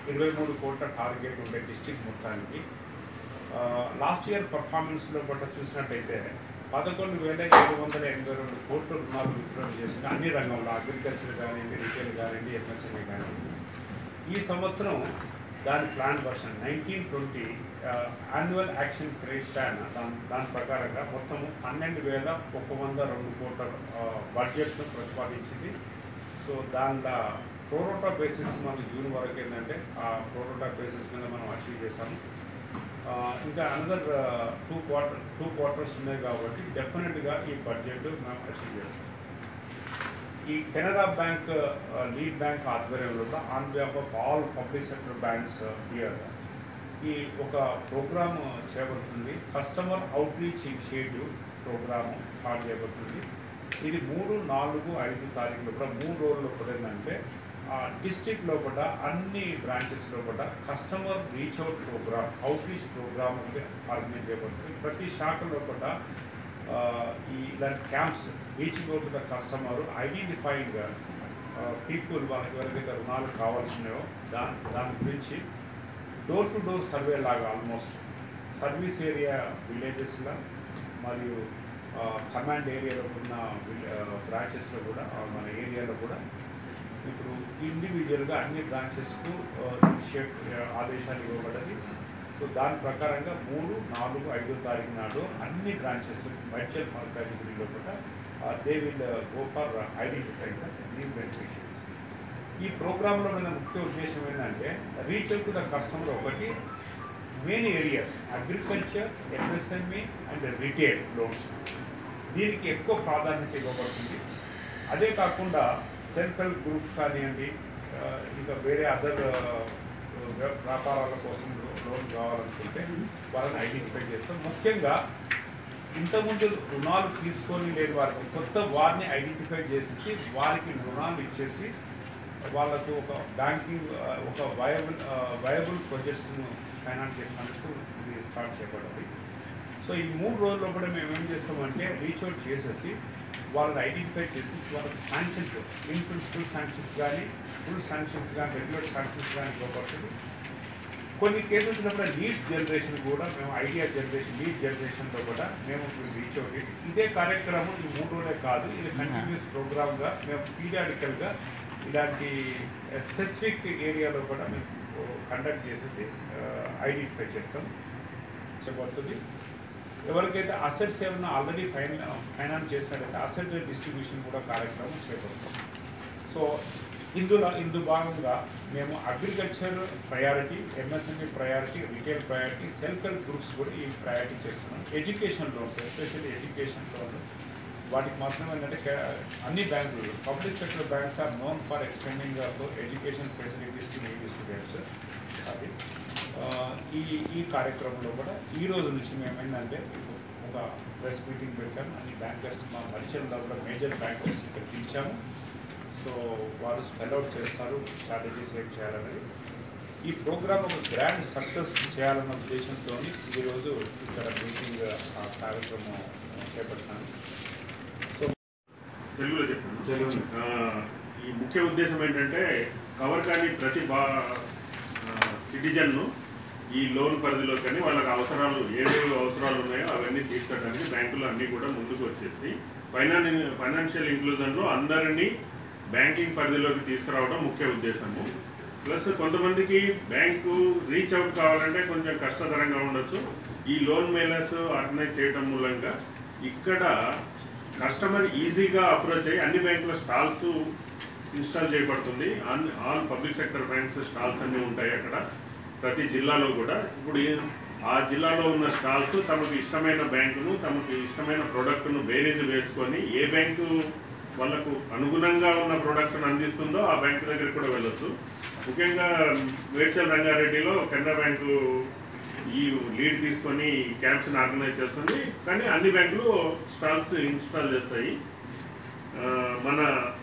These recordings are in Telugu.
ఇరవై మూడు కోట్ల టార్గెట్ ఉండే డిస్టిక్ మొత్తానికి లాస్ట్ ఇయర్ పర్ఫార్మెన్స్లో బట్ట చూసినట్టయితే పదకొండు వేల ఏడు వందల ఎనభై రెండు కోట్ల రుణాలు విత్డ్రా చేసిన అన్ని రంగంలో అగ్రికల్చర్ కానివ్వండి రిటైల్ కానివ్వండి ఎంఎస్ఎంఈ కానివ్వండి ఈ సంవత్సరం దాని plan version nineteen twenty annual action credit plan దాని దాని ప్రకారంగా మొత్తం పన్నెండు వేల ఒక వంద రెండు కోట్ల బడ్జెట్ను ప్రతిపాదించింది సో దానిలో ప్రోరోటా బేసిస్ మనకి జూన్ వరకు ఏంటంటే ఆ ప్రోరోటా బేసిస్ మీద మనం అచీవ్ చేసాము ఆ, ఇంకా another two quarter two quarters ఉన్నాయి కాబట్టి డెఫినెట్గా ఈ బడ్జెట్ మనం అచీవ్ చేస్తాం ఈ కెనరా బ్యాంక్ లీడ్ బ్యాంక్ ఆధ్వర్యంలో కూడా on behalf of all public sector banks year ఈ ఒక ప్రోగ్రామ్ చేపడుతుంది customer out reach initiative programme start చేయబడుతుంది ఇది మూడు నాలుగు ఐదు తారీఖు లోపల మూడు రోజుల లోపల ఏంటంటే డిస్టిక్ లోపల అన్ని బ్రాంచెస్ లోపల customer reach out programme out reach programme organise చేయబడుతుంది ప్రతి శాఖ లోపల ఆ, ఈ ఇలాంటి camps reaching out the customer identifying people వాళ్ళకి ఎవరికైతే రుణాలు కావాల్సినాయో దాని దాని గురించి డోర్ టు డోర్ సర్వే లాగా ఆల్మోస్ట్ సర్వీస్ ఏరియా విలేజెస్లో మరియు కమాండ్ ఏరియాలో ఉన్న బ్రాంచెస్లో కూడా ఆ, మన ఏరియాలో కూడా ఇప్పుడు ఇండివిజువల్గా అన్ని బ్రాంచెస్కు షేప్ ఆదేశాలు ఇవ్వబడ్డది సో దాని ప్రకారంగా మూడు నాలుగు ఐదో తారీఖు నాడు అన్ని బ్రాంచెస్ వర్చువల్ మార్కాజిబిలిలో కూడా they will go for identify the new beneficiaries ఈ ప్రోగ్రాంలో మన ముఖ్య ఉద్దేశం ఏంటంటే రీచ్ అవుట్ ద కస్టమర్ ఒకటి main areas agriculture MSME and retail loans దీనికి ఎక్కువ ప్రాధాన్యత ఇవ్వబడుతుంది అదే కాకుండా సెల్ఫ్ హెల్ప్ గ్రూప్ కానివ్వండి ఆ, ఇంకా వేరే అదర్ వ్యాపారాల కోసం లోన్ కావాలనుకుంటే వాళ్ళని ఐడెంటిఫై చేస్తాం ముఖ్యంగా ఇంతకుముందు రుణాలు తీసుకొని లేని వారికి కొత్త వారిని ఐడెంటిఫై చేసేసి వారికి రుణాలు ఇచ్చేసి వాళ్ళకు ఒక బ్యాంకింగ్ ఆ, ఒక వయబుల్ వయబుల్ ప్రాజెక్ట్స్ను ఫైనాన్స్ చేసినందుకు ఇది స్టార్ట్ చేయబడింది సో ఈ మూడు రోజుల్లో కూడా మేము ఏం చేస్తామంటే రీచ్ అవుట్ చేసేసి వాళ్ళని ఐడెంటిఫై చేసేసి వాళ్ళకి శాంక్షన్స్ ఇన్ ప్రిన్సిపల్ శాంక్షన్స్ కానీ ఫుల్ శాంక్షన్స్ కానీ రెగ్యులర్ శాంక్షన్స్ కానీ ఇవ్వబడుతుంది కొన్ని కేసెస్లో కూడా లీడ్స్ జనరేషన్ కూడా మేము ఐడియా జనరేషన్ లీడ్ జనరేషన్లో కూడా మేము రీచ్ అవుట్ ఇదే కార్యక్రమం ఈ మూడు రోజులే కాదు ఇది కంటిన్యూస్ ప్రోగ్రామ్గా మేము పీరియాడికల్గా ఇలాంటి స్పెసిఫిక్ ఏరియాలో కూడా మేము కండక్ట్ చేసేసి ఐడెంటిఫై చేస్తాం చేయబడుతుంది ఎవరికైతే అసెట్స్ ఏమన్నా ఆల్రెడీ ఫైన్ ఫైనాన్స్ చేసినట్లయితే అసెట్ డిస్ట్రిబ్యూషన్ కూడా కార్యక్రమం చేపడతాం సో ఇందులో ఇందు భాగంగా మేము agriculture priority MSME priority retail priority self help groups కూడా ఈ ప్రయారిటీ చేస్తున్నాం education loans especially education loan వాటికి మాత్రం ఏంటంటే కే- అన్ని బ్యాంకులు public sector banks are known for extending education facilities to need students అది ఆ, ఈ ఈ కార్యక్రమంలో కూడా ఈ రోజు నుంచి మేము ఏంటంటే ఒక ప్రెస్ మీటింగ్ పెట్టాము అన్ని బ్యాంకర్స్ మా మరిచల్లో కూడా మేజర్ బ్యాంకర్స్ ఇక్కడ పిలిచాము సో వాళ్ళు స్పెల్ అవుట్ చేస్తారు స్ట్రాటజీస్ ఏం చేయాలనేది ఈ ప్రోగ్రామ్ ఒక గ్రాండ్ సక్సెస్ చేయాలన్న ఉద్దేశంతో ఈరోజు ఇక్కడ మీటింగ్ ఆ కార్యక్రమం చేపట్టినాను సో తెలుగులో చెప్పండి తెలుగు. ఆ, ఈ ముఖ్య ఉద్దేశం ఏంటంటే కవర్ కాని ప్రతి బా సిటిజన్ను ఈ లోన్ పరిధిలో కానీ వాళ్ళకి అవసరాలు ఏవేవి అవసరాలు ఉన్నాయో అవన్నీ తీర్చడానికి బ్యాంకులు అన్నీ కూడా ముందుకు వచ్చేసి ఫైనాన్ ఫైనాన్షియల్ ఇంక్లూజన్లో అందరినీ బ్యాంకింగ్ పరిధిలోకి తీసుకురావడం ముఖ్య ఉద్దేశము ప్లస్ కొంతమందికి బ్యాంకు రీచ్ అవుట్ కావాలంటే కొంచెం కష్టతరంగా ఉండొచ్చు ఈ లోన్ మేలర్స్ ఆర్గనైజ్ చేయడం మూలంగా ఇక్కడ కస్టమర్ ఈజీగా అప్రోచ్ అయ్యి అన్ని బ్యాంకుల స్టాల్స్ ఇన్స్టాల్ చేయబడుతుంది అన్- all public sector banks stalls అన్నీ ఉంటాయి అక్కడ ప్రతి జిల్లాలో కూడా ఇప్పుడు ఈ- ఆ జిల్లాలో ఉన్న స్టాల్స్ తమకు ఇష్టమైన బ్యాంకును తమకు ఇష్టమైన ప్రోడక్ట్ను బేరీజ్ వేసుకొని ఏ బ్యాంకు వాళ్ళకు అనుగుణంగా ఉన్న ప్రోడక్ట్ను అందిస్తుందో ఆ బ్యాంకు దగ్గరికి కూడా వెళ్ళొచ్చు ముఖ్యంగా మేడ్చల్ రంగారెడ్డిలో కెనరా బ్యాంకు ఈ లీడ్ తీసుకొని క్యాంప్స్ని ఆర్గనైజ్ చేస్తుంది కానీ అన్ని బ్యాంకులు స్టాల్స్ ఇన్స్టాల్ చేస్తాయి ఆ, మన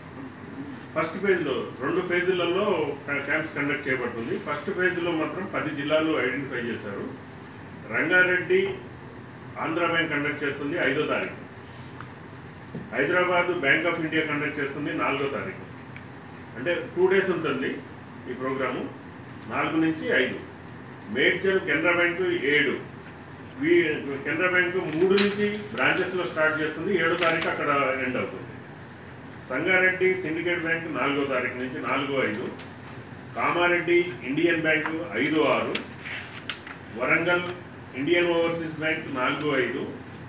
ఫస్ట్ ఫేజ్లో రెండు ఫేజులలో క్యాంప్స్ కండక్ట్ చేయబడుతుంది ఫస్ట్ ఫేజ్లో మాత్రం పది జిల్లాలు ఐడెంటిఫై చేశారు రంగారెడ్డి ఆంధ్ర బ్యాంక్ కండక్ట్ చేస్తుంది ఐదో తారీఖు Hyderabad bank of India conduct చేస్తుంది నాలుగో తారీఖు అంటే టూ డేస్ ఉంటుంది ఈ ప్రోగ్రాము నాలుగు నుంచి ఐదు మేడ్చల్ కెనరా బ్యాంకు ఏడు వీ కెనరా బ్యాంకు మూడు నుంచి బ్రాంచెస్లో స్టార్ట్ చేస్తుంది ఏడో తారీఖు అక్కడ ఎండ్ అవుతుంది సంగారెడ్డి సిండికేట్ బ్యాంక్ నాలుగో తారీఖు నుంచి నాలుగో ఐదు కామారెడ్డి ఇండియన్ బ్యాంకు ఐదు ఆరు వరంగల్ ఇండియన్ ఓవర్సీస్ బ్యాంక్ నాలుగు ఐదు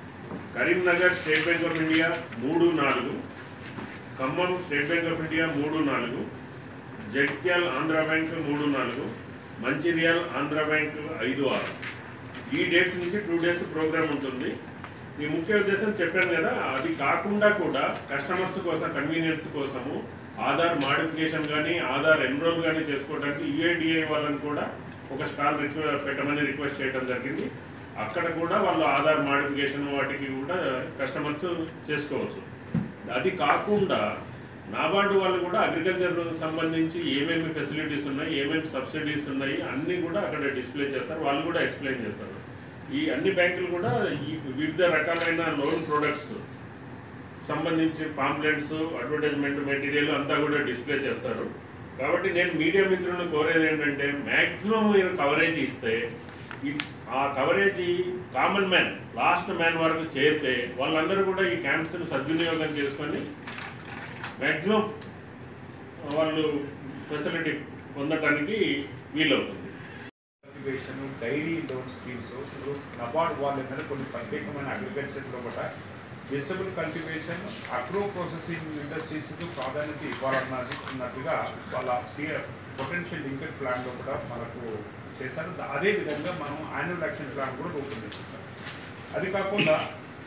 Karimnagar state bank of India మూడు నాలుగు Khammam state bank of India మూడు నాలుగు జగిత్యాల్ ఆంధ్ర బ్యాంక్ మూడు నాలుగు మంచిర్యాల్ ఆంధ్ర బ్యాంక్ ఐదు ఆరు ఈ డేట్స్ నుంచి టూ డేస్ ప్రోగ్రామ్ ఉంటుంది ఈ ముఖ్య ఉద్దేశం చెప్పాను కదా అది కాకుండా కూడా కస్టమర్స్ కోసం కన్వీనియన్స్ కోసము ఆధార్ మాడిఫికేషన్ కానీ ఆధార్ ఎన్రోల్ కానీ చేసుకోవడానికి యుఐడిఐ వాళ్ళని కూడా ఒక స్టాల్ రిక్వె పెట్టమని రిక్వెస్ట్ చేయడం జరిగింది అక్కడ కూడా వాళ్ళు ఆధార్ మాడిఫికేషన్ వాటికి కూడా కస్టమర్స్ చేసుకోవచ్చు అది కాకుండా నాబార్డు వాళ్ళు కూడా అగ్రికల్చర్ సంబంధించి ఏమేమి ఫెసిలిటీస్ ఉన్నాయి ఏమేమి సబ్సిడీస్ ఉన్నాయి అన్నీ కూడా అక్కడ డిస్ప్లే చేస్తారు వాళ్ళు కూడా ఎక్స్ప్లెయిన్ చేస్తారు ఈ అన్ని బ్యాంకులు కూడా ఈ వివిధ రకాలైన లోన్ ప్రొడక్ట్స్ సంబంధించి పాంప్లెట్స్ అడ్వర్టైజ్మెంట్ మెటీరియల్ అంతా కూడా డిస్ప్లే చేస్తారు కాబట్టి నేను మీడియా మిత్రులను కోరేది ఏంటంటే మ్యాక్సిమం మీరు కవరేజ్ ఇస్తే ఈ- ఆ coverage common man last man వరకు చేరితే వాళ్ళందరూ కూడా ఈ క్యాంప్స్ని సద్వినియోగం చేసుకొని మ్యాక్సిమం వాళ్ళు ఫెసిలిటీ పొందటానికి వీలవుతుంది కల్టివేషన్ డైరీ లోన్ స్కీమ్స్ ఇప్పుడు నబార్డ్ వాళ్ళ మీద కొన్ని ప్రత్యేకమైన అగ్రికల్చర్లో కూడా వెజిటబుల్ కల్టివేషన్ అగ్రో ప్రాసెసింగ్ ఇండస్ట్రీస్కి ప్రాధాన్యత ఇవ్వాలన్నది ఉన్నట్టుగా వాళ్ళ పొటెన్షియల్ లింకెడ్ ప్లాన్లో కూడా మనకు చేశారు దా- అదే విధంగా మనం యాన్యువల్ యాక్షన్ ప్లాన్ కూడా రూపొందించేసాం అది కాకుండా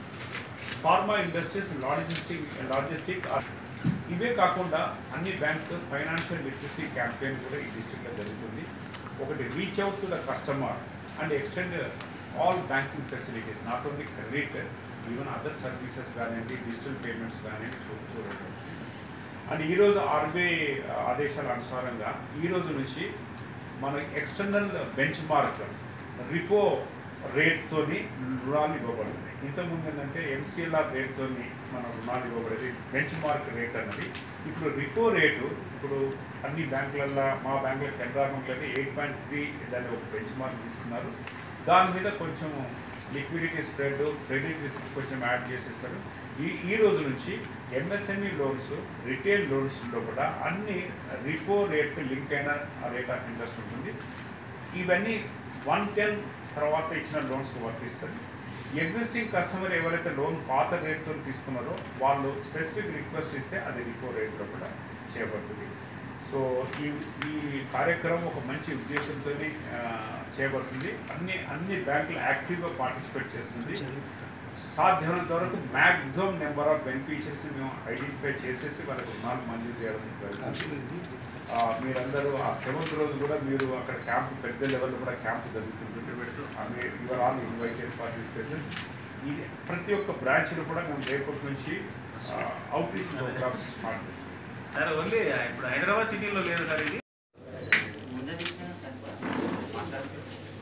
ఫార్మా ఇండస్ట్రీస్ లాజిస్టిక్ లాజిస్టిక్ ఇవే కాకుండా అన్ని బ్యాంక్స్ ఫైనాన్షియల్ లిటరసీ క్యాంపెయిన్ కూడా ఈ డిస్ట్రిక్ట్లో జరుగుతుంది ఒకటి reach out to the customer and extend all banking facilities not only credit even other services కానివ్వండి డిజిటల్ పేమెంట్స్ కానివ్వండి చూ చూడండి అండ్ ఈరోజు ఆర్బీఐ ఆదేశాల అనుసారంగా ఈ రోజు నుంచి మన ఎక్స్టర్నల్ బెంచ్ మార్క్ రిపో రేట్తోని రుణాలు ఇవ్వబడుతుంది ఇంతకుముందు ఏంటంటే ఎంసీఎల్ఆర్ రేట్తోని మన రుణాలు ఇవ్వబడేది బెంచ్ మార్క్ రేట్ అన్నది ఇప్పుడు రిపో రేటు ఇప్పుడు అన్ని బ్యాంకులలో మా బ్యాంకులో కెనరా బ్యాంకులో అయితే ఎయిట్ పాయింట్ త్రీ దాన్ని ఒక బెంచ్ మార్క్ తీసుకున్నారు దాని మీద కొంచెం లిక్విడిటీ స్ప్రెడ్ క్రెడిట్ రిస్క్ కొంచెం యాడ్ చేసేస్తారు ఈ ఈ రోజు నుంచి ఎంఎస్ఎంఈ లోన్స్ రిటైల్ లోన్స్లో కూడా అన్ని రిపో రేట్ లింక్ అయిన రేట్ ఆఫ్ ఇంట్రెస్ట్ ఉంటుంది ఇవన్నీ వన్ టెన్ తర్వాత ఇచ్చిన లోన్స్ వర్తిస్తుంది ఎగ్జిస్టింగ్ కస్టమర్ ఎవరైతే లోన్ పాత రేట్తో తీసుకున్నారో వాళ్ళు స్పెసిఫిక్ రిక్వెస్ట్ ఇస్తే అది రిపో రేట్లో కూడా చేయబడుతుంది సో ఈ ఈ కార్యక్రమం ఒక మంచి ఉద్దేశంతో చేయబడుతుంది అన్ని అన్ని బ్యాంకులు యాక్టివ్గా పార్టిసిపేట్ చేస్తుంది సాధ్యమైనంత వరకు మ్యాక్సిమం నెంబర్ ఆఫ్ బెనిఫిషియర్స్ మేము ఐడెంటిఫై చేసేసి వాళ్ళకి రుణాలు మంజూరు చేయడం జరుగుతుంది ఆ, మీరందరూ ఆ సెవెంత్ రోజు కూడా మీరు అక్కడ క్యాంప్ పెద్ద లెవెల్లో కూడా క్యాంప్ జరుగుతుంటుంది పెడుతూ యువర్ ఆల్ ఇన్వైటెడ్ పార్టిసిపేషన్ ఈ ప్రతి ఒక్క బ్రాంచ్లో కూడా మేము రేపటి నుంచి అవుట్ రీచ్ ప్రోగ్రామ్స్ స్టార్ట్ చేస్తాం సార్ ఓన్లీ ఇప్పుడు హైదరాబాద్ సిటీలో లేదు సార్ ఇది ముందే తీసుకున్నా సార్ మాట్లాడుతుంది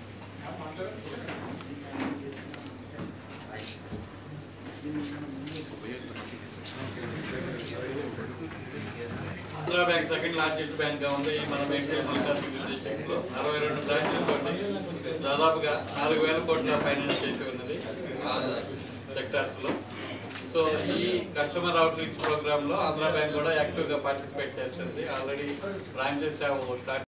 Andhra Bank second largest bank గా ఉంది మన మెయింటైన్ లో అరవై రెండు బ్రాంచ్లతో దాదాపుగా నాలుగు వేల కోట్ల ఫైనాన్స్ చేసి ఉన్నది సెక్టార్స్ లో సో ఈ కస్టమర్ అవుట్ రీచ్ ప్రోగ్రామ్ లో ఆంధ్రా బ్యాంక్ కూడా యాక్టివ్ గా పార్టిసిపేట్ చేస్తుంది ఆల్రెడీ బ్రాంచెస్ స్టార్ట్